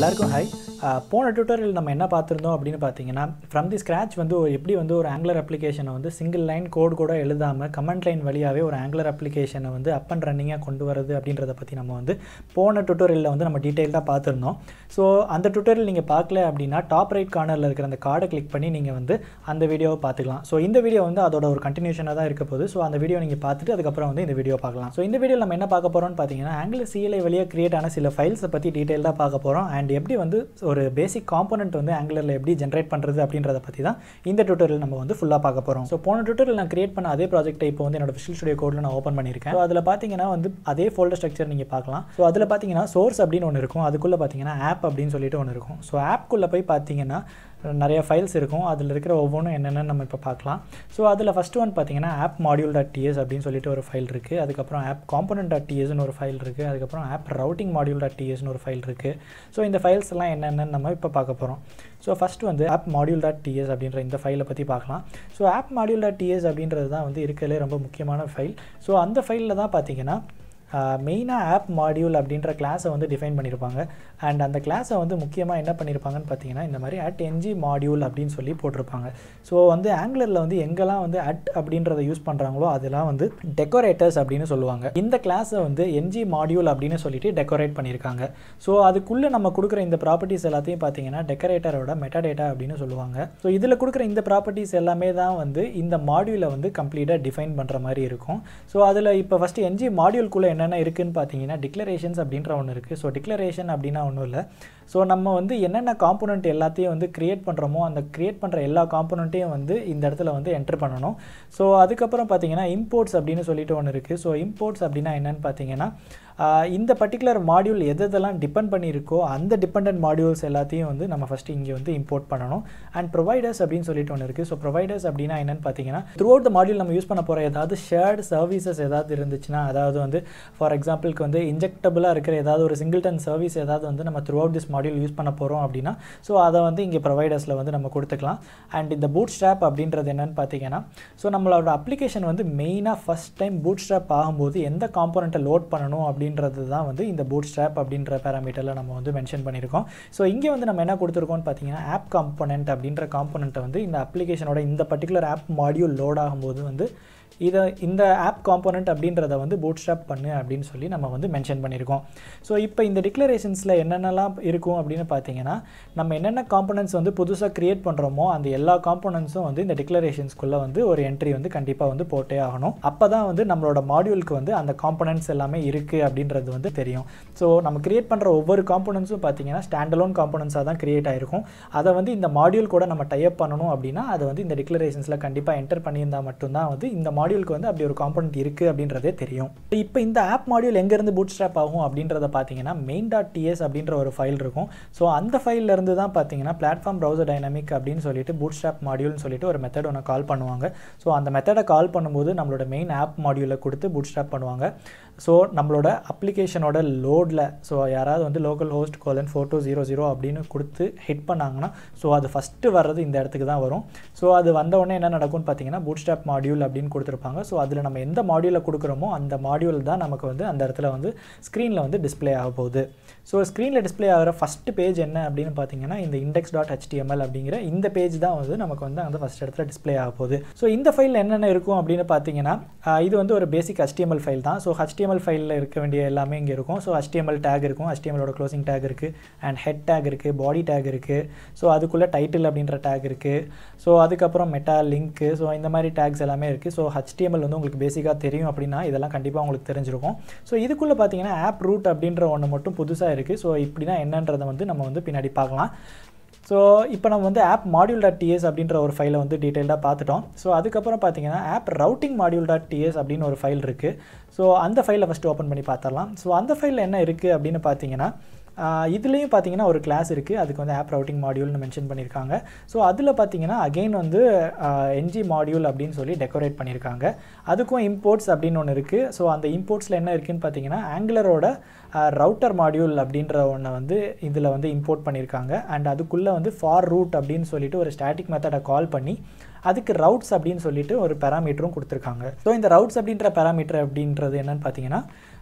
எல்லாருக்கும் ஹை போன டியூட்டோரியல் நம்ம என்ன பார்த்துருந்தோம் அப்படின்னு பார்த்தீங்கன்னா ஃப்ரம் தி ஸ்க்ராச் வந்து ஒரு எப்படி வந்து ஒரு ஆங்குலர் அப்ளிகேஷனை வந்து சிங்கிள் லைன் கோட் கூட எழுதாமல் கமெண்ட் லைன் வழியாகவே ஒரு ஆங்குலர் அப்ளிகேஷனை வந்து அப் அண்ட் ரன்னிங்காக கொண்டு வரது அப்படின்றத பற்றி நம்ம வந்து போன டியூட்டோரியலில் வந்து நம்ம டீட்டெயில்டாக பார்த்துருந்தோம் ஸோ அந்த டியூட்டோரியல் நீங்கள் பார்க்கல அப்படின்னா டாப் ரைட் கார்னரில் இருக்கிற அந்த கார்டை கிளிக் பண்ணி நீங்கள் வந்து அந்த வீடியோவை பார்த்துக்கலாம் ஸோ இந்த வீடியோ வந்து அதோட ஒரு கண்டினியூஷனாக தான் இருக்க போகுது ஸோ அந்த வீடியோ நீங்கள் பார்த்துட்டு அதுக்கப்புறம் வந்து இந்த வீடியோ பார்க்கலாம் ஸோ இந்த வீடியோ நம்ம என்ன பார்க்க போகிறோம்னு பார்த்தீங்கன்னா ஆங்குலர் சிஎல்ஐ வழியாக கிரியேட் ஆன சில ஃபைல்ஸை பற்றி டீட்டெயிலாக பார்க்க போகிறோம் அண்ட் எப்படி வந்து ஒரு பேசிக் காம்பனண்ட் வந்து ஆங்குலரில் எப்படி ஜென்ரேட் பண்ணுறது அப்படின்றத பற்றி தான் இந்த டியூட்டோரியல் நம்ம வந்து ஃபுல்லாக பார்க்க போகிறோம் ஸோ போன டியூட்டோரியல் நான் கிரியேட் பண்ண அதே ப்ராஜெக்ட்டை இப்போ வந்து என்னோட விஷுவல் ஸ்டுடியோ கோடில் நான் ஓப்பன் பண்ணியிருக்கேன் ஸோ அதில் பார்த்தீங்கன்னா வந்து அதே ஃபோல்டர் ஸ்ட்ரக்சர் நீங்கள் பார்க்கலாம் ஸோ அதில் பார்த்தீங்கன்னா சோர்ஸ் அப்படின்னு ஒன்று இருக்கும் அதுக்குள்ளே பார்த்தீங்கன்னா ஆப் அப்படின்னு சொல்லிட்டு ஒன்று இருக்கும் ஸோ ஆப்குள்ளே போய் பார்த்தீங்கன்னா நிறைய ஃபைல்ஸ் இருக்கும் அதில் இருக்கிற ஒவ்வொன்றும் என்னென்னு நம்ம இப்போ பார்க்கலாம் ஸோ அதில் ஃபஸ்ட்டு ஒன் பார்த்தீங்கன்னா ஆப் மாடியூல் டாட் டிஎஸ் அப்படின்னு சொல்லிட்டு ஒரு ஃபைல் இருக்குது அதுக்கப்புறம் ஆப் காம்பனண்ட் டாட் டிஎஸ்னு ஒரு ஃபைல் இருக்குது அதுக்கப்புறம் ஆப் ரவுட்டிங் மாடியூல் டாட் டிஎஸ்னு ஒரு ஃபைல் இருக்குது ஸோ இந்த ஃபைல்ஸ் எல்லாம் என்னென்னு நம்ம இப்போ பார்க்க போகிறோம் ஸோ ஃபஸ்ட்டு வந்து ஆப் மாடியூல் டாட் டிஎஸ் அப்படின்ற இந்த ஃபைலை பற்றி பார்க்கலாம் so app module dot TS அப்படின்றது தான் வந்து இருக்கிறதுலே ரொம்ப முக்கியமான ஃபைல் ஸோ அந்த ஃபைலில் தான் பார்த்தீங்கன்னா மெயினாக ஆப் மாடியூல் அப்படின்ற கிளாஸை வந்து டிஃபைன் பண்ணியிருப்பாங்க அண்ட் அந்த கிளாஸை வந்து முக்கியமாக என்ன பண்ணியிருப்பாங்கன்னு பார்த்தீங்கன்னா இந்த மாதிரி அட் என்ஜி மாடியூல் அப்படின்னு சொல்லி போட்டிருப்பாங்க ஸோ வந்து ஆங்குலரில் வந்து எங்கெல்லாம் வந்து அட் அப்படின்றத யூஸ் பண்ணுறாங்களோ அதெல்லாம் வந்து டெக்கரேட்டர்ஸ் அப்படின்னு சொல்லுவாங்க இந்த கிளாஸை வந்து என்ஜி மாடியூல் அப்படின்னு சொல்லிட்டு டெக்கரேட் பண்ணியிருக்காங்க ஸோ அதுக்குள்ளே நம்ம கொடுக்குற இந்த ப்ராப்பர்ட்டிஸ் எல்லாத்தையும் பார்த்தீங்கன்னா டெக்கரேட்டரோட மெட்டாடேட்டா அப்படின்னு சொல்லுவாங்க ஸோ இதில் கொடுக்குற இந்த ப்ராப்பர்ட்டிஸ் எல்லாமே தான் வந்து இந்த மாடியூலை வந்து கம்ப்ளீட்டாக டிஃபைன் பண்ணுற மாதிரி இருக்கும் ஸோ அதில் இப்போ ஃபஸ்ட்டு என்ஜி மாடியூல்குள்ளே என்னென்ன இருக்குதுன்னு பார்த்தீங்கன்னா டிக்ளரேஷன்ஸ் அப்படின்ற ஒன்று இருக்குது ஸோ டிக்ளரேஷன் அப்படின்னா ஒன்றும் இல்லை ஸோ நம்ம வந்து என்னென்ன காம்போனண்ட் எல்லாத்தையும் வந்து க்ரியேட் பண்ணுறோமோ அந்த க்ரியேட் பண்ணுற எல்லா காம்போனண்ட்டையும் வந்து இந்த இடத்துல வந்து என்ட்ரு பண்ணணும் ஸோ அதுக்கப்புறம் பார்த்தீங்கன்னா இம்போர்ட்ஸ் அப்படின்னு சொல்லிட்டு ஒன்று இருக்குது ஸோ இம்போர்ட்ஸ் அப்படின்னா என்னென்னு பார்த்தீங்கன்னா இந்த பர்டிகுலர் மாடியூல் எது எதெல்லாம் டிபெண்ட் பண்ணியிருக்கோ அந்த டிபெண்ட் மாடியூல்ஸ் எல்லாத்தையும் வந்து நம்ம ஃபஸ்ட்டு இங்கே வந்து இம்போர்ட் பண்ணணும் அண்ட் ப்ரொவைடர்ஸ் அப்படின்னு சொல்லிட்டு ஒன்று இருக்குது ஸோ ப்ரொவைடர்ஸ் அப்படின்னா என்னென்னு பார்த்தீங்கன்னா த்ரூ அவுட் த மாடியூல் நம்ம யூஸ் பண்ண போகிற ஏதாவது ஷேர்டு சர்வீசஸ் ஏதாவது இருந்துச்சுன்னா அதாவது வந்து ஃபார் எக்ஸாம்பிளுக்கு வந்து இன்ஜெக்டபுளாக இருக்கிற ஏதாவது ஒரு சிங்கிள்டன் சர்வீஸ் ஏதாவது வந்து நம்ம throughout this module use பண்ண போகிறோம் அப்படின்னா ஸோ அதை வந்து இங்கே ப்ரொவைடர்ஸில் வந்து நம்ம கொடுத்துக்கலாம் அண்ட் இந்த பூட் ஸ்ட்ராப் அப்படின்றது என்னென்னு பார்த்தீங்கன்னா ஸோ நம்மளோட அப்ளிகேஷன் வந்து மெயினாக ஃபஸ்ட் டைம் பூட் ஸ்ட்ராப் ஆகும்போது எந்த காம்போனண்ட்டை லோட் பண்ணணும் அப்படின்றது தான் வந்து இந்த பூட் ஸ்ட்ராப் அப்படின்ற பேராமீட்டரில் நம்ம வந்து மென்ஷன் பண்ணியிருக்கோம் ஸோ இங்கே வந்து நம்ம என்ன கொடுத்துருக்கோம்னு பார்த்தீங்கன்னா ஆப் காம்போனண்ட் அப்படின்ற காம்போனண்ட்டை வந்து இந்த அப்ளிகேஷனோட இந்த பர்டிகுலர் ஆப் மாடியூல் லோட் ஆகும்போது வந்து இதை இந்த ஆப் காம்போனண்ட் அப்படின்றத வந்து பூட் ஸ்ட்ராப் பண்ணு அப்படின்னு சொல்லி நம்ம வந்து மென்ஷன் பண்ணியிருக்கோம் ஸோ இப்போ இந்த டிக்ளரேஷன்ஸில் என்னென்னலாம் இருக்கும் அப்படின்னு பார்த்தீங்கன்னா நம்ம என்னென்ன காம்போனன்ட்ஸ் வந்து புதுசாக க்ரியேட் பண்ணுறோமோ அந்த எல்லா காம்போனன்ட்ஸும் வந்து இந்த டிக்ளரேஷன்ஸ்குள்ளே வந்து ஒரு என்ட்ரி வந்து கண்டிப்பாக வந்து போட்டே ஆகணும் அப்போ தான் வந்து நம்மளோட மாடியூலுக்கு வந்து அந்த காம்போனன்ட்ஸ் எல்லாமே இருக்குது அப்படின்றது வந்து தெரியும் ஸோ நம்ம க்ரியேட் பண்ணுற ஒவ்வொரு காம்போனன்ட்ஸும் பார்த்தீங்கன்னா ஸ்டாண்டலோன் காம்போனன்ட்ஸாக தான் க்ரியேட் ஆகிருக்கும் அதை வந்து இந்த மாடியூல் கூட நம்ம டைப் பண்ணணும் அப்படின்னா அதை வந்து இந்த டிக்ளரேஷன்ஸில் கண்டிப்பாக என்டர் பண்ணியிருந்தால் மட்டும்தான் வந்து இந்த மாடியூலுக்கு வந்து அப்படி ஒரு காம்பனண்ட் இருக்குது அப்படின்றதே தெரியும் இப்போ இந்த ஆப் மாடியூல் எங்கேருந்து பூட் ஸ்ட்ராப் ஆகும் அப்படின்றத பார்த்தீங்கன்னா மெயின் டாட் டிஎஸ் அப்படின்ற ஒரு ஃபைல் இருக்கும் ஸோ அந்த ஃபைல்லேருந்து தான் பார்த்தீங்கன்னா பிளாட்ஃபார்ம் ப்ரௌசர் டைனமிக் அப்படின்னு சொல்லிட்டு பூட் ஸ்ட்ராப் மாடியூல்னு சொல்லிட்டு ஒரு மெத்தட் ஒன்று கால் பண்ணுவாங்க ஸோ அந்த மெத்தடை கால் பண்ணும்போது நம்மளோட மெயின் ஆப் மாடியூலை கொடுத்து பூட் ஸ்ட்ராப் பண்ணுவாங்க ஸோ நம்மளோட அப்ளிகேஷனோட லோடில் ஸோ யாராவது வந்து localhost colon four two zero zero அப்படின்னு கொடுத்து ஹிட் பண்ணாங்கன்னா ஸோ அது ஃபஸ்ட்டு வர்றது இந்த இடத்துக்கு தான் வரும் ஸோ அது வந்த உடனே என்ன நடக்கும்னு பார்த்தீங்கன்னா பூட் ஸ்டாப் மாடியூல் அப்படின்னு கொடுத்துருப்பாங்க ஸோ அதில் நம்ம எந்த மாடியூலில் கொடுக்குறோமோ அந்த மாடியூல் தான் நமக்கு வந்து அந்த இடத்துல வந்து ஸ்க்ரீனில் வந்து டிஸ்பிளே ஆக போகுது ஸோ ஸ்க்ரீனில் டிஸ்பிளே ஆகிற ஃபஸ்ட்டு பேஜ் என்ன அப்படின்னு பார்த்தீங்கன்னா இந்த இண்டெக்ஸ் டாட் ஹெச்டிஎம்எல் அப்படிங்கிற இந்த பேஜ் தான் வந்து நமக்கு வந்து அந்த ஃபஸ்ட் இடத்துல டிஸ்பிளே ஆக போகுது ஸோ இந்த ஃபைல் என்னென்ன இருக்கும் அப்படின்னு பார்த்தீங்கன்னா இது வந்து ஒரு பேசிக் ஹெச்டிஎம்எல் ஃபைல் தான் ஸோ ஹெச்டிஎம்எல் ஃபைலில் இருக்க வேண்டிய எல்லாமே இங்கே இருக்கும் ஸோ ஹெச்டிஎம்எல் டேக் இருக்கும் ஹெச்டிஎம்எலோட க்ளோசிங் டேக் இருக்குது அண்ட் ஹெட் டேக் இருக்குது பாடி டேக் இருக்குது ஸோ அதுக்குள்ளே டைட்டில் அப்படின்ற டேக் இருக்குது ஸோ அதுக்கப்புறம் மெட்டா லிங்க்கு ஸோ இந்த மாதிரி டேக்ஸ் எல்லாமே இருக்குது ஸோ ஹெச்டிஎம்எல் வந்து உங்களுக்கு பேசிக்காக தெரியும் அப்படின்னா இதெல்லாம் கண்டிப்பாக உங்களுக்கு தெரிஞ்சிருக்கும் ஸோ இதுக்குள்ளே பார்த்தீங்கன்னா ஆப் ரூட் அப்படின்ற ஒன்று மட்டும் புதுசாக இருக்குது ஸோ இப்படினா என்னன்றதை வந்து நம்ம வந்து பின்னாடி பார்க்கலாம் ஸோ இப்போ நம்ம வந்து ஆப் மாடியூல் டாட் டிஎஸ் அப்படின்ற ஒரு ஃபைலை வந்து டீட்டெயிலாக பார்த்துட்டோம் ஸோ அதுக்கப்புறம் பார்த்தீங்கன்னா app routing module dot TS அப்படின்னு ஒரு ஃபைல் இருக்குது ஸோ அந்த ஃபைலை ஃபஸ்ட்டு ஓப்பன் பண்ணி பார்த்துடலாம் ஸோ அந்த ஃபைலில் என்ன இருக்குது அப்படின்னு பார்த்தீங்கன்னா இதுலேயும் பார்த்தீங்கன்னா ஒரு கிளாஸ் இருக்குது அதுக்கு வந்து ஆப் ரவுட்டிங் மாடியூல்னு மென்ஷன் பண்ணியிருக்காங்க ஸோ அதில் பார்த்தீங்கன்னா அகெயின் வந்து என்ஜி மாடியூல் அப்படின்னு சொல்லி டெக்கரேட் பண்ணியிருக்காங்க அதுக்கும் இம்போர்ட்ஸ் அப்படின்னு ஒன்று இருக்குது ஸோ அந்த இம்போர்ட்ஸில் என்ன இருக்குதுன்னு பார்த்தீங்கன்னா ஆங்குலரோட ரவுட்டர் மாடியூல் அப்படின்ற ஒன்றை வந்து இதில் வந்து இம்போர்ட் பண்ணியிருக்காங்க அண்ட் அதுக்குள்ளே வந்து ஃபார் ரூட் அப்படின்னு சொல்லிட்டு ஒரு ஸ்டாட்டிக் மெத்தடை கால் பண்ணி அதுக்கு ரவுட்ஸ் அப்படின்னு சொல்லிட்டு ஒரு பேராமீட்டரும் கொடுத்துருக்காங்க ஸோ இந்த ரவுட்ஸ் அப்படின்ற பேராமீட்டர் அப்படின்றது என்னன்னு பார்த்தீங்கன்னா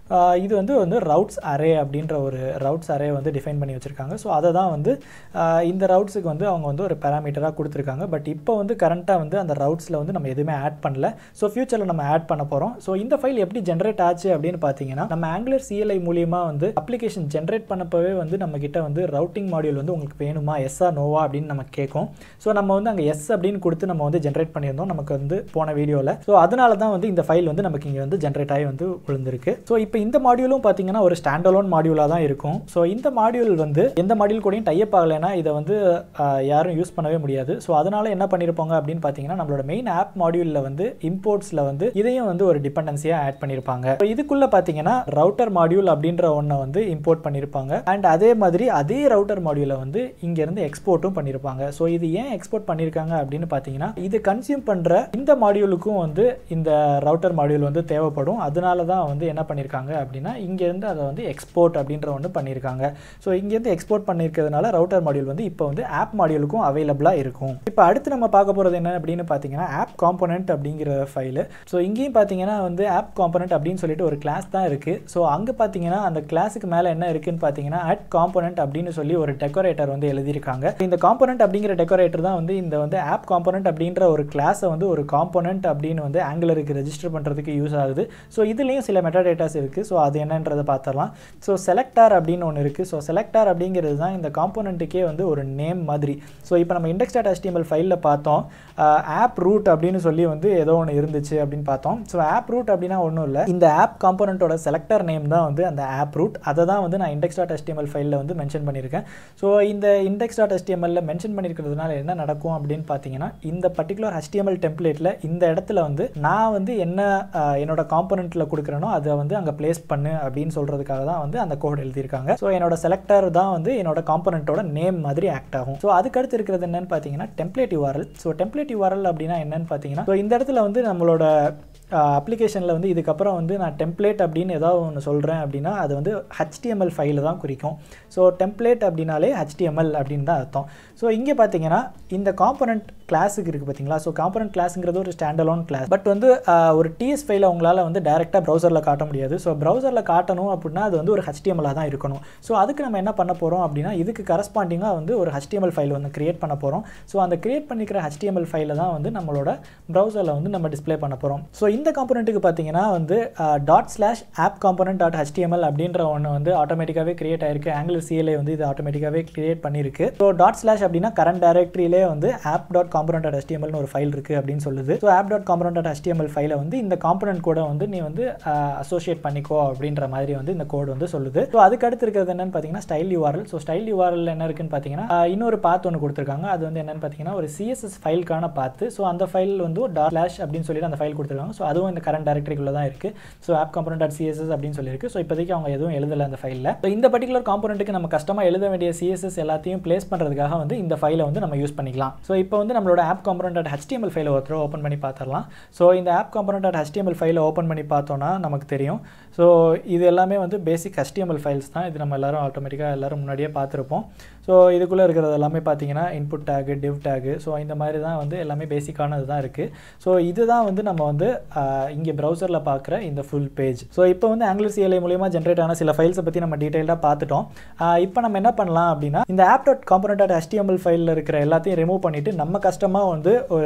ஆஹ் இது வந்து வந்து ரவுட்ஸ் அரே அப்படின்ற ஒரு ரவுட்ஸ் அரே வந்து டிஃபைன் பண்ணி வச்சுருக்காங்க ஸோ அதை தான் வந்து ஆஹ் இந்த ரவுட்ஸுக்கு வந்து அவங்க வந்து ஒரு பேராமீட்டராக கொடுத்துருக்காங்க பட் இப்போ வந்து கரண்ட்டாக வந்து அந்த ரவுட்ஸில் வந்து நம்ம எதுவுமே ஆட் பண்ணல ஸோ ஃபியூச்சரில் நம்ம ஆட் பண்ண போகிறோம் ஸோ இந்த ஃபைல் எப்படி ஜென்ரேட் ஆச்சு அப்படின்னு பார்த்தீங்கன்னா நம்ம ஆங்குலர் சிஎல்ஐ மூலியமாக வந்து அப்ளிகேஷன் ஜென்ரேட் பண்ணப்பவே வந்து நம்ம கிட்ட வந்து ரவுட்டிங் மாடியூல் வந்து உங்களுக்கு வேணுமா எஸ்ஆ நோவா அப்படின்னு நம்ம கேட்கும் ஸோ நம்ம வந்து அங்கே எஸ் அப்படின்னு கொடுத்து நம்ம வந்து ஜென்ரேட் பண்ணியிருந்தோம் நமக்கு வந்து போன வீடியோவில் ஸோ அதனால தான் வந்து இந்த ஃபைல் வந்து நமக்கு இங்கே வந்து ஜென்ரேட் ஆகி வந்து விழுந்திருக்கு ஸோ இப்போ இந்த மாடியூலும் பார்த்தீங்கன்னா ஒரு ஸ்டாண்டலோன் மாடியூலாக தான் இருக்கும் ஸோ இந்த மாடியூல் வந்து எந்த மாடியூல் கூடயும் டைப் ஆகலைன்னா இதை வந்து ஆஹ், யாரும் யூஸ் பண்ணவே முடியாது ஸோ அதனால என்ன பண்ணியிருப்பாங்க அப்படின்னு பார்த்தீங்கன்னா நம்மளோட மெயின் ஆப் மாடியூலில் வந்து இம்போர்ட்ஸில் வந்து இதையும் வந்து ஒரு டிபெண்டன்சியாக ஆட் பண்ணியிருப்பாங்க ஸோ இதுக்குள்ளே பார்த்தீங்கன்னா ரவுட்டர் மாடியூல் அப்படின்ற ஒன்றை வந்து இம்போர்ட் பண்ணியிருப்பாங்க அண்ட் அதே மாதிரி அதே ரவுட்டர் மாடியூலை வந்து இங்கேருந்து எக்ஸ்போர்ட்டும் பண்ணியிருப்பாங்க ஸோ இது ஏன் எக்ஸ்போர்ட் பண்ணியிருக்காங்க அப்படின்னு பார்த்தீங்கன்னா இது கன்சியூம் பண்ணுற இந்த மாடியூலுக்கும் வந்து இந்த ரவுட்டர் மாடியூல் வந்து தேவைப்படும் அதனால தான் வந்து என்ன பண்ணியிருக்காங்க அப்படின்னா இங்கேருந்து அதை வந்து எக்ஸ்போர்ட் அப்படின்ற ஒன்று பண்ணியிருக்காங்க ஸோ இங்கேருந்து எக்ஸ்போர்ட் பண்ணியிருக்கிறதுனால ரவுட்டர் மாடியூல் வந்து இப்போ வந்து ஆப் மாடியூலுக்கும் அவைலபிளாக இருக்கும் இப்போ அடுத்து நம்ம பார்க்க போகிறது என்ன அப்படின்னு பார்த்தீங்கன்னா ஆப் காம்போனன்ட் அப்படிங்கிற ஃபைலு ஸோ இங்கேயும் பார்த்தீங்கன்னா வந்து ஆப் காம்போனன்ட் அப்படின்னு சொல்லிட்டு ஒரு கிளாஸ் தான் இருக்குது ஸோ அங்கே பார்த்தீங்கன்னா அந்த கிளாஸுக்கு மேலே என்ன இருக்குன்னு பார்த்தீங்கன்னா ஆட் காம்போனன்ட் அப்படின்னு சொல்லி ஒரு டெக்கரேட்டர் வந்து எழுதியிருக்காங்க இந்த காம்போனன்ட் அப்படிங்கிற டெக்கரேட்டர் தான் வந்து இந்த வந்து ஆப் காம்போனன்ட் அப்படின்ற ஒரு கிளாஸை வந்து ஒரு காம்போனன்ட் அப்படின்னு வந்து ஆங்குலருக்கு ரெஜிஸ்டர் பண்ணுறதுக்கு யூஸ் ஆகுது ஸோ இதுலேயும் சில மெட்டாடேட்டாஸ் இருக்குது ஸோ அது என்னன்றதை பார்த்துடலாம் ஸோ செலக்டார் அப்படின்னு ஒன்று இருக்குது ஸோ செலக்டார் அப்படிங்கிறது தான் இந்த காம்போனண்ட்டுக்கே வந்து ஒரு நேம் மாதிரி ஸோ இப்போ நம்ம இண்டெக்ஸ் டாட் HTML ஃபைலில் பார்த்தோம் ஆப் ரூட் அப்படின்னு சொல்லி வந்து ஏதோ ஒன்று இருந்துச்சு அப்படின்னு பார்த்தோம் ஸோ ஆப் ரூட் அப்படின்னா ஒன்றும் இல்லை இந்த ஆப் காம்போனண்ட்டோட செலக்டர் நேம் தான் வந்து அந்த ஆப் ரூட் அதை தான் வந்து நான் இண்டெக்ஸ் டாட் HTML ஃபைலில் வந்து மென்ஷன் பண்ணியிருக்கேன் ஸோ இந்த இண்டெக்ஸ் டாட் HTML மென்ஷன் பண்ணியிருக்கிறதுனால என்ன நடக்கும் அப்படின்னு பார்த்தீங்கன்னா இந்த பர்டிகுலர் HTML டெம்ப்ளேட்டில் இந்த இடத்துல வந்து நான் வந்து என்ன ஆஹ், என்னோட காம்போனண்ட்டில் கொடுக்குறேனோ அதை வந்து அங்கே ப்ளேஸ் பண்ணு அப்படின்னு சொல்கிறதுக்காக தான் வந்து அந்த கோட் எழுதியிருக்காங்க ஸோ என்னோட செலக்டர் தான் வந்து என்னோட காம்போனண்ட்டோட நேம் மாதிரி ஆக்ட் ஆகும் ஸோ அதுக்கடுத்து இருக்கிறது என்னன்னு பார்த்தீங்கன்னா template URL so template URL அப்படின்னா என்னன்னு பார்த்தீங்கன்னா ஸோ இந்த இடத்துல வந்து நம்மளோட அப்ளிகேஷனில் வந்து இதுக்கப்புறம் வந்து நான் டெம்ப்ளேட் அப்படின்னு ஏதாவது ஒன்று சொல்கிறேன் அப்படின்னா அது வந்து HTML ஃபைலை தான் குறிக்கும் ஸோ டெம்ப்ளேட் அப்படின்னாலே HTML அப்படின்னு தான் அர்த்தம் ஸோ இங்கே பார்த்தீங்கன்னா இந்த காம்போனன்ட் கிளாஸுக்கு இருக்குது பார்த்தீங்களா ஸோ காம்போனன்ட் கிளாஸுங்கிறது ஒரு ஸ்டாண்டலோன் கிளாஸ் பட் வந்து ஆஹ், ஒரு டிஎஸ் ஃபைலை உங்களால் வந்து டேரெக்டாக ப்ரௌசரில் காட்ட முடியாது ஸோ ப்ரௌசரில் காட்டணும் அப்படின்னா அது வந்து ஒரு HTML-ஆ தான் இருக்கணும் ஸோ அதுக்கு நம்ம என்ன பண்ண போகிறோம் அப்படின்னா இதுக்கு கரஸ்பாண்டிங்காக வந்து ஒரு HTML ஃபைல் வந்து கிரியேட் பண்ண போகிறோம் ஸோ அந்த கிரியேட் பண்ணிக்கிற HTML ஃபைலை தான் வந்து நம்மளோட ப்ரௌசரில் வந்து நம்ம டிஸ்ப்ளே பண்ண போகிறோம் ஸோ இந்த காம்போனண்ட்டுக்கு பார்த்தீங்கன்னா வந்து dot slash app component dot HTML அப்படின்ற ஒன்று வந்து ஆட்டோமேட்டிக்காகவே கிரியேட் ஆயிருக்கு ஆங்குலர் சிஎல்ஏ வந்து இது ஆட்டோமேட்டிக்காகவே கிரியேட் பண்ணியிருக்கு ஸோ டாட் ஸ்லாஷ் அப்படின்னா கரண்ட் டைரக்டரியிலே வந்து ஆப் டாட் காம்போனன்ட் டாட் ஹெச்டிஎம்எல்னு ஒரு ஃபைல் இருக்குது அப்படின்னு சொல்லுது so app dot component dot HTML ஃபைலை வந்து இந்த காம்போனன்ட் கூட வந்து நீ வந்து அசோசியேட் பண்ணிக்கோ அப்படின்ற மாதிரி வந்து இந்த கோட் வந்து சொல்லுது ஸோ அதுக்கு அடுத்து இருக்கிறது என்னன்னு பார்த்தீங்கன்னா style URL so style URL என்ன இருக்குன்னு பார்த்தீங்கன்னா ஆஹ், இன்னொரு பாத் ஒன்று கொடுத்துருக்காங்க அது வந்து என்னன்னு பார்த்தீங்கன்னா ஒரு சிஎஸ்எஸ் ஃபைலுக்கான பாத்து ஸோ அந்த ஃபைல் வந்து டாட் ஸ்லாஷ் அப்படின்னு சொல்லிட்டு அந்த ஃபைல் கொடுத்துருக்காங்க ஸோ அதுவும் இந்த கரண்ட் டைரக்டரிக்குள்ள தான் இருக்குது so app component dot CSS அப்படின்னு சொல்லியிருக்கு ஸோ இப்போதைக்கு அவங்க எதுவும் எழுதலை அந்த ஃபைலில் ஸோ இந்த பர்டிகுலர் காம்பனண்ட்டுக்கு நம்ம கஷ்டமாக எழுத வேண்டிய சிஎஸ்எஸ் எல்லாத்தையும் ப்ளேஸ் பண்ணுறதுக்காக வந்து இந்த ஃபைலை வந்து நம்ம யூஸ் பண்ணிக்கலாம் ஸோ இப்போ வந்து நம்மளோட ஆப் காம்பனண்ட் டாட் ஹெச்டிஎம்எல் ஃபைலை ஒருத்தர் ஓப்பன் பண்ணி பார்த்துடலாம் ஸோ இந்த ஆப் காம்பனண்ட் டாட் ஹெச்டிஎம்எல் ஃபைலை ஓப்பன் பண்ணி பார்த்தோன்னா நமக்கு தெரியும் ஸோ இது எல்லாமே வந்து பேசிக் HTML ஃபைல்ஸ் தான் இது நம்ம எல்லாரும் ஆட்டோமேட்டிக்காக எல்லாரும் முன்னாடியே பார்த்துருப்போம் ஸோ இதுக்குள்ளே இருக்கிறது எல்லாமே பார்த்தீங்கன்னா input tag div tag so இந்த மாதிரி தான் வந்து எல்லாமே பேசிக்கானது தான் இருக்குது ஸோ இதுதான் வந்து நம்ம வந்து இங்கே ப்ரௌசரில் பார்க்குற இந்த ஃபுல் பேஜ் ஸோ இப்போ வந்து ஆங்குலர் சிஎல்ஐ மூலியமாக ஜென்ரேட் ஆன சில ஃபைல்ஸை பற்றி நம்ம டீட்டெயிலாக பார்த்துட்டோம் ஆஹ் இப்போ நம்ம என்ன பண்ணலாம் அப்படின்னா இந்த app dot component dot HTML ஃபைலில் இருக்கிற எல்லாத்தையும் ரிமூவ் பண்ணிவிட்டு நம்ம கஷ்டமாக வந்து ஒரு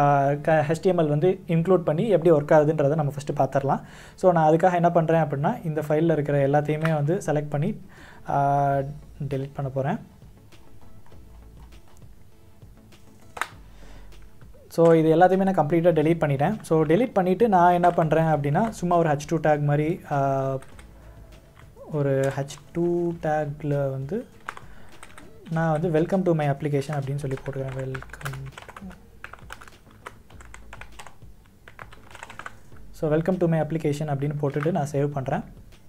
HTML வந்து இன்க்ளூட் பண்ணி எப்படி ஒர்க் ஆகுதுன்றதை நம்ம ஃபஸ்ட்டு பார்த்துடலாம் ஸோ நான் அதுக்காக என்ன பண்ணுறேன் அப்படின்னா இந்த ஃபைலில் இருக்கிற எல்லாத்தையுமே வந்து செலக்ட் பண்ணி டெலிட் பண்ண போகிறேன் ஸோ இது எல்லாத்தையுமே நான் கம்ப்ளீட்டாக delete பண்ணிட்டேன் ஸோ delete பண்ணிவிட்டு நான் என்ன பண்ணுறேன் அப்படின்னா சும்மா ஒரு ஹச் டூ டேக் மாதிரி ஆஹ், ஒரு ஹச் டூ டேக்கில் வந்து நான் வந்து வெல்கம் டு மை அப்ளிகேஷன் அப்படின்னு சொல்லி போட்டுக்கிறேன் welcome so welcome to my application அப்படின்னு போட்டுட்டு நான் சேவ் பண்ணுறேன்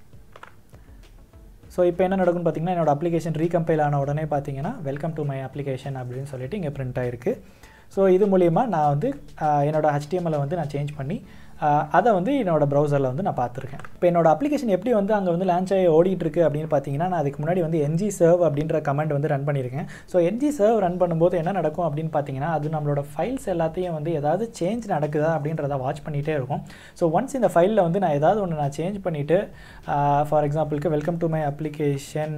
ஸோ இப்போ என்ன நடக்கும்னு பார்த்தீங்கன்னா என்னோட அப்ளிகேஷன் ரீகம்பைல் ஆன உடனே பார்த்தீங்கன்னா வெல்கம் டு மை அப்ளிகேஷன் அப்படின்னு சொல்லிட்டு இங்கே பிரிண்ட் ஆயிருக்கு ஸோ இது மூலிமா நான் வந்து ஆஹ், என்னோட ஹெச்டிஎம்எல்லை வந்து நான் சேஞ்ச் பண்ணி ஆஹ், அதை வந்து என்னோட ப்ரௌசரில் வந்து நான் பார்த்துருக்கேன் இப்போ என்னோட அப்ளிகேஷன் எப்படி வந்து அங்கே வந்து லான்ச் ஆகி ஓடிட்டு இருக்கு அப்படின்னு பார்த்தீங்கன்னா நான் அதுக்கு முன்னாடி வந்து என்ஜி சர்வ் அப்படின்ற கமெண்ட் வந்து ரன் பண்ணியிருக்கேன் ஸோ என்ஜி சர்வ் ரன் பண்ணும்போது என்ன நடக்கும் அப்படின்னு பார்த்தீங்கன்னா அது நம்மளோட ஃபைல்ஸ் எல்லாத்தையும் வந்து ஏதாவது சேஞ்ச் நடக்குதா அப்படின்றத வாட்ச் பண்ணிகிட்டே இருக்கும் ஸோ ஒன்ஸ் இந்த ஃபைலில் வந்து நான் ஏதாவது ஒன்று நான் சேஞ்ச் பண்ணிவிட்டு ஃபார் எக்ஸாம்பிளுக்கு welcome to my application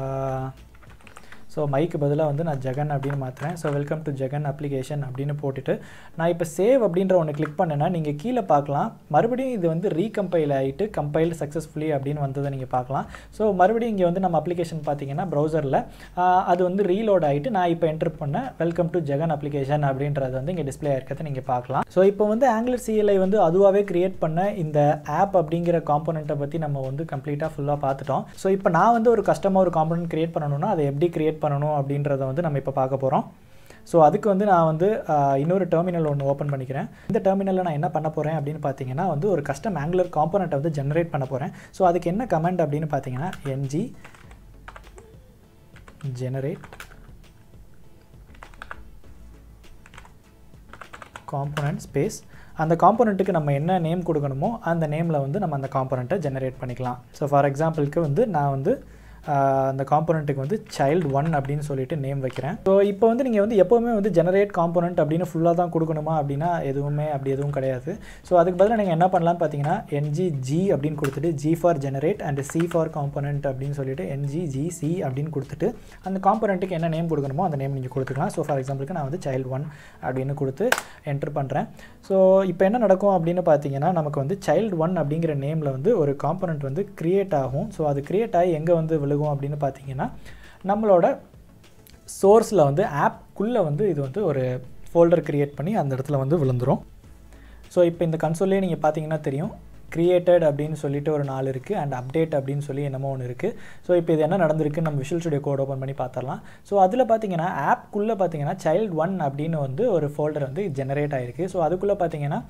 so மைக்கு பதிலாக வந்து நான் ஜெகன் அப்படின்னு மாற்றுறேன் so welcome to Jagan application அப்படின்னு போட்டுட்டு நான் இப்போ சேவ் அப்படின்ற ஒன்று கிளிக் பண்ணேன்னா நீங்கள் கீழே பார்க்கலாம் மறுபடியும் இது வந்து ரீகம்பைல் ஆகிட்டு கம்பைல்டு சக்ஸஸ்ஃபுல்லி அப்படின்னு வந்ததை நீங்கள் பார்க்கலாம் ஸோ மறுபடியும் இங்கே வந்து நம்ம அப்ளிகேஷன் பார்த்தீங்கன்னா ப்ரௌசரில் அது வந்து ரீலோட் ஆகிட்டு நான் இப்போ என்டர் பண்ண வெல்கம் டு ஜெகன் அப்ளிகேஷன் அப்படின்றது வந்து இங்கே டிஸ்ப்ளே ஆயிருக்கிறத நீங்கள் பார்க்கலாம் ஸோ இப்போ வந்து ஆங்குலர் சிஎல்ஐ வந்து அதுவாகவே கிரியேட் பண்ண இந்த ஆப் அப்படிங்கிற காம்போனண்ட்டை பற்றி நம்ம வந்து கம்ப்ளீட்டாக ஃபுல்லாக பார்த்துட்டோம் ஸோ இப்போ நான் வந்து ஒரு கஸ்டமாக ஒரு காம்போனன்ட் கிரியேட் பண்ணணும்னா அதை எப்படி கிரியேட் பண்ணணும் அப்படின்றத வந்து நம்ம இப்போ பார்க்க போகிறோம் ஸோ அதுக்கு வந்து நான் வந்து ஆஹ், இன்னொரு டெர்மினல் ஒன்று ஓப்பன் பண்ணிக்கிறேன் இந்த டெர்மினலில் நான் என்ன பண்ண போகிறேன் அப்படின்னு பார்த்தீங்கன்னா வந்து ஒரு கஸ்டம் ஆங்குலர் காம்போனண்ட்டை வந்து ஜென்ரேட் பண்ண போகிறேன் ஸோ அதுக்கு என்ன கமெண்ட் அப்படின்னு பார்த்தீங்கன்னா என்ஜி ஜெனரேட் காம்போனன்ட் ஸ்பேஸ் அந்த காம்போனண்ட்டுக்கு நம்ம என்ன நேம் கொடுக்கணுமோ அந்த நேமில் வந்து நம்ம அந்த காம்போனண்ட்டை ஜெனரேட் பண்ணிக்கலாம் ஸோ ஃபார் எக்ஸாம்பிளுக்கு வந்து நான் வந்து ஆஹ், அந்த காம்போனண்ட்டுக்கு வந்து சைல்டு ஒன் அப்படின்னு சொல்லிட்டு நேம் வைக்கிறேன் ஸோ இப்போ வந்து நீங்கள் வந்து எப்போவுமே வந்து ஜெனரேட் காம்போனண்ட் அப்படின்னு ஃபுல்லாக தான் கொடுக்கணுமா அப்படின்னா எதுவுமே அப்படி எதுவும் கிடையாது ஸோ அதுக்கு பதிலாக நீங்கள் என்ன பண்ணலாம்னு பார்த்தீங்கன்னா என்ஜி ஜி அப்படின்னு கொடுத்துட்டு G for generate and C for component அப்படின்னு சொல்லிட்டு என்ஜி ஜி சி அப்படின்னு கொடுத்துட்டு அந்த காம்போனண்ட்டுக்கு என்ன நேம் கொடுக்கணுமோ அந்த நேம் நீங்கள் கொடுத்துக்கலாம் ஸோ ஃபார் எக்ஸாம்பிளுக்கு நான் வந்து சைல்டு ஒன் அப்படின்னு கொடுத்து என்டர் பண்ணுறேன் ஸோ இப்போ என்ன நடக்கும் அப்படின்னு பார்த்தீங்கன்னா நமக்கு வந்து சைல்டு ஒன் அப்படிங்கிற நேமில் வந்து ஒரு காம்போனண்ட் வந்து கிரியேட் ஆகும் ஸோ அது கிரியேட் ஆகி எங்கே வந்து விழுகும் அப்படின்னு பார்த்தீங்கன்னா நம்மளோட சோர்ஸில் வந்து ஆப்குள்ளே வந்து இது வந்து ஒரு ஃபோல்டர் கிரியேட் பண்ணி அந்த இடத்துல வந்து விழுந்துரும் ஸோ இப்போ இந்த கன்சோல்லே நீங்கள் பார்த்தீங்கன்னா தெரியும் கிரியேட்டட் அப்படின்னு சொல்லிட்டு ஒரு நாலு இருக்குது அண்ட் அப்டேட் அப்படின்னு சொல்லி என்னமோ ஒன்று இருக்குது ஸோ இப்போ இது என்ன நடந்திருக்குன்னு நம்ம விஷுவல் ஸ்டுடியோ கோட் ஓப்பன் பண்ணி பார்த்துடலாம் ஸோ அதில் பார்த்தீங்கன்னா ஆப்குள்ளே பார்த்தீங்கன்னா சைல்டு ஒன் அப்படின்னு வந்து ஒரு ஃபோல்டர் வந்து ஜெனரேட் ஆகிருக்கு ஸோ அதுக்குள்ளே பார்த்தீங்கன்னா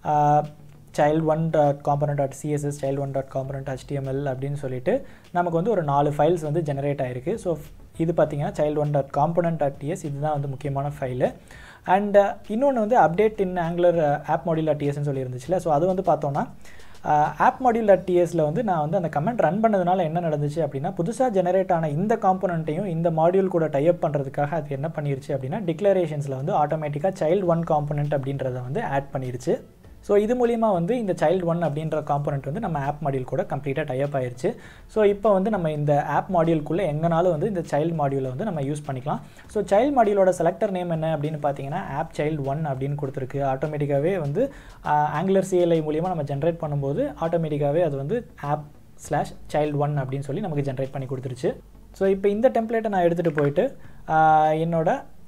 child one dot component dot CSS child one dot component HTML அப்படின்னு சொல்லிட்டு நமக்கு வந்து ஒரு நாலு ஃபைல்ஸ் வந்து ஜெனரேட் ஆகிருக்கு ஸோ இது பார்த்தீங்கன்னா child one dot component dot TS இதுதான் வந்து முக்கியமான ஃபைலு அண்ட் இன்னொன்று வந்து update in Angular app module dot டிஎஸ்ன்னு சொல்லி இருந்துச்சுல ஸோ அது வந்து பார்த்தோன்னா ஆப் மாடியூல் டாட் டிஎஸில் வந்து நான் வந்து அந்த கமெண்ட் ரன் பண்ணதுனால என்ன நடந்துச்சு அப்படின்னா புதுசாக ஜெனரேட் ஆன இந்த காம்போனண்ட்டையும் இந்த மாடியூல் கூட டைப் பண்ணுறதுக்காக அது என்ன பண்ணிருச்சு அப்படின்னா டிக்ளரேஷன்ஸில் வந்து ஆட்டோமேட்டிக்காக சைல்டு ஒன் காம்போனண்ட் அப்படின்றத வந்து ஆட் பண்ணிருச்சு ஸோ இது மூலிமா வந்து இந்த சைல்டு ஒன் அப்படின்ற காம்போனண்ட் வந்து நம்ம ஆப் மாடியூல் கூட கம்ப்ளீட்டாக டைப் ஆயிருச்சு ஸோ இப்போ வந்து நம்ம இந்த ஆப் மாடியூல்குள்ளே எங்கனாலும் வந்து இந்த சைல்டு மாடியூலை வந்து நம்ம யூஸ் பண்ணிக்கலாம் ஸோ சைல்டு மாடியூலோட செலக்டர் நேம் என்ன அப்படின்னு பார்த்தீங்கன்னா ஆப் சைல்டு ஒன் அப்படின்னு கொடுத்துருக்கு ஆட்டோமேட்டிக்காகவே வந்து ஆங்குலர் சிஎல்ஐ மூலிமா நம்ம ஜென்ரேட் பண்ணும்போது ஆட்டோமேட்டிக்காகவே அது வந்து ஆப் ஸ்லாஷ் சைல்டு ஒன் அப்படின்னு சொல்லி நமக்கு ஜென்ரேட் பண்ணி கொடுத்துருச்சு ஸோ இப்போ இந்த டெம்ப்ளேட்டை நான் எடுத்துகிட்டு போயிட்டு ஆஹ் என்னோட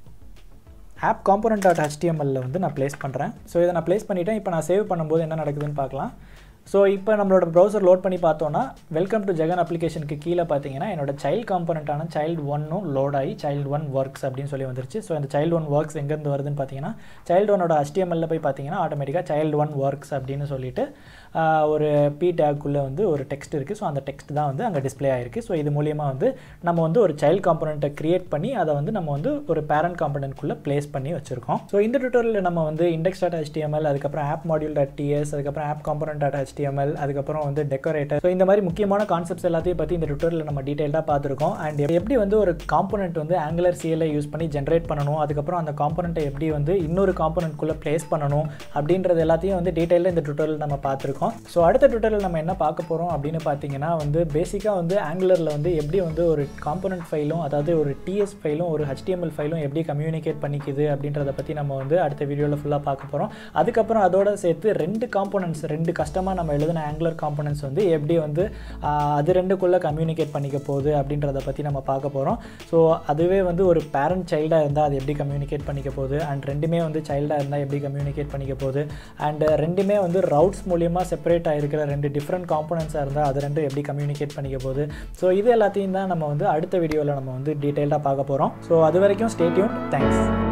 ஆப் காம்போனண்ட் டாட் ஹெச்டிஎம்எல்ல வந்து நான் ப்ளேஸ் பண்ணுறேன் ஸோ இதை நான் ப்ளேஸ் பண்ணிவிட்டேன் இப்போ நான் சேவ் பண்ணும்போது என்ன நடக்குதுன்னு பார்க்கலாம் ஸோ இப்போ நம்மளோட ப்ரௌசர் லோட் பண்ணி பார்த்தோன்னா வெல்கம் டு ஜெகன் அப்ளிகேஷனுக்கு கீழே பார்த்தீங்கன்னா என்னோட சைல்டு காம்போனண்ட்டான சைல்டு ஒன்னும் லோட் ஆகி சைல்டு ஒன் ஒர்க்ஸ் அப்படின்னு சொல்லி வந்துருச்சு ஸோ இந்த சைல்டு ஒன் ஒர்க்ஸ் எங்கேருந்து வருதுன்னு பார்த்தீங்கன்னா சைல்டு ஒன்னோட HTML-ல போய் பார்த்தீங்கன்னா ஆட்டோமேட்டிக்காக சைல்டு ஒன் ஒர்க்ஸ் அப்படின்னு சொல்லிட்டு ஆஹ், ஒரு பி டேக்குள்ளே வந்து ஒரு டெக்ஸ்ட் இருக்குது ஸோ அந்த டெக்ஸ்ட் தான் வந்து அங்கே டிஸ்ப்ளே ஆயிருக்கு ஸோ இது மூலியமாக வந்து நம்ம வந்து ஒரு சைல்டு காம்போனண்ட்டை கிரியேட் பண்ணி அதை வந்து நம்ம வந்து ஒரு பேரண்ட் காம்போனண்ட்குள்ளே ப்ளேஸ் பண்ணி வச்சுருக்கோம் ஸோ இந்த டுட்டோரியலில் நம்ம வந்து இண்டெக்ஸ் டாட் ஹெச்டிஎம்எல் அதுக்கப்புறம் ஆப் மாடியூல் டாட் டிஎஸ் அதுக்கப்புறம் ஆப் காம்போனண்ட் டாட் HTML அதுக்கப்புறம் வந்து டெக்கரேட்டர் ஸோ இந்த மாதிரி முக்கியமான கான்செப்ட்ஸ் எல்லாத்தையும் பற்றி இந்த டுட்டோரியலில் நம்ம டீட்டெயிலாக பார்த்துருக்கோம் அண்ட் எப்படி வந்து ஒரு காம்போனண்ட் வந்து ஆங்குலர் சிஎல்ஐ யூஸ் பண்ணி ஜென்ரேட் பண்ணணும் அதுக்கப்புறம் அந்த காம்போனண்ட்டை எப்படி வந்து இன்னொரு காம்போனண்ட்குள்ளே ப்ளேஸ் பண்ணணும் அப்படின்றது எல்லாத்தையும் வந்து டீட்டெயிலாக இந்த டுட்டோரியல் நம்ம பார்த்துருக்கோம் ஸோ அடுத்த டுட்டோரியல் நம்ம என்ன பார்க்க போகிறோம் அப்படின்னு பார்த்தீங்கன்னா வந்து பேசிக்காக வந்து ஆங்குலரில் வந்து எப்படி வந்து ஒரு காம்போனண்ட் ஃபைலும் அதாவது ஒரு டிஎஸ் ஃபைலும் ஒரு HTML ஃபைலும் எப்படி கம்யூனிகேட் பண்ணிக்குது அப்படின்றத பற்றி நம்ம வந்து அடுத்த வீடியோவில் ஃபுல்லாக பார்க்க போகிறோம் அதுக்கப்புறம் அதோட சேர்த்து ரெண்டு காம்போனன்ட்ஸ் ரெண்டு கஷ்டமாக நம்ம எழுதின ஆங்குலர் காம்போனன்ட்ஸ் வந்து எப்படி வந்து ஆஹ், அது ரெண்டுக்குள்ளே கம்யூனிகேட் பண்ணிக்க போகுது அப்படின்றத பற்றி நம்ம பார்க்க போகிறோம் ஸோ அதுவே வந்து ஒரு பேரண்ட் சைல்டாக இருந்தால் அது எப்படி கம்யூனிகேட் பண்ணிக்க போகுது அண்ட் ரெண்டுமே வந்து சைல்டாக இருந்தால் எப்படி கம்யூனிகேட் பண்ணிக்க போகுது அண்ட் ரெண்டுமே வந்து ரவுட்ஸ் மூலியமாக செப்பரேட் ஆகிருக்கிற ரெண்டு டிஃப்ரெண்ட் காம்போனன்ட்ஸாக இருந்தால் அது ரெண்டும் எப்படி கம்யூனிகேட் பண்ணிக்க போகுது ஸோ இது எல்லாத்தையும் தான் நம்ம வந்து அடுத்த வீடியோவில் நம்ம வந்து டீட்டெயில்டாக பார்க்க போகிறோம் ஸோ அது வரைக்கும் ஸ்டேட்யூன் தேங்க்ஸ்